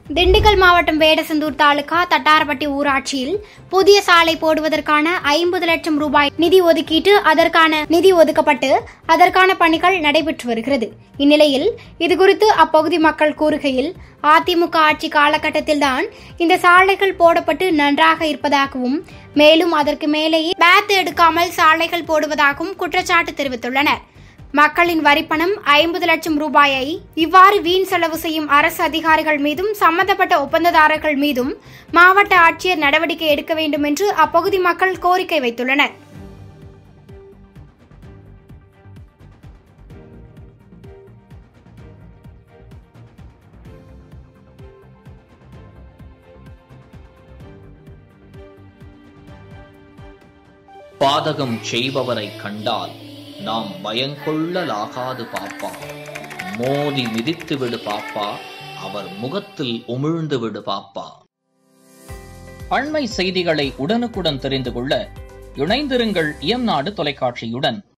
திண்டுக்கல் மாவட்டம் வேடசந்தூர் தாலுகா தட்டாரப்பட்டி ஊராட்சியில் புதிய சாலை போடுவதற்கான ஐம்பது லட்சம் ரூபாய் நிதி ஒதுக்கீட்டு அதற்கான நிதி ஒதுக்கப்பட்டு அதற்கான பணிகள் நடைபெற்று வருகிறது இந்நிலையில் இதுகுறித்து அப்பகுதி மக்கள் கூறுகையில் அதிமுக ஆட்சி காலகட்டத்தில்தான் இந்த சாலைகள் போடப்பட்டு நன்றாக இருப்பதாகவும் மேலும் அதற்கு மேலேயே பேத் எடுக்காமல் சாலைகள் போடுவதாகவும் குற்றச்சாட்டு தெரிவித்துள்ளனர் மக்களின் வரிப்பணம் ஐம்பது லட்சம் ரூபாயை இவ்வாறு வீண் செலவு செய்யும் அரசு அதிகாரிகள் மீதும் சம்பந்தப்பட்ட ஒப்பந்ததாரர்கள் மீதும் மாவட்ட ஆட்சியர் நடவடிக்கை எடுக்க வேண்டும் என்று அப்பகுதி மக்கள் கோரிக்கை வைத்துள்ளனர் பாதகம் செய்பவரை கண்டால் நாம் பயங்கொள்ளலாகாது பாப்பா மோதி மிதித்து விடு பாப்பா அவர் முகத்தில் உமிழ்ந்து விடு பாப்பா அண்மை செய்திகளை உடனுக்குடன் தெரிந்து கொள்ள இணைந்திருங்கள் இயம்நாடு தொலைக்காட்சியுடன்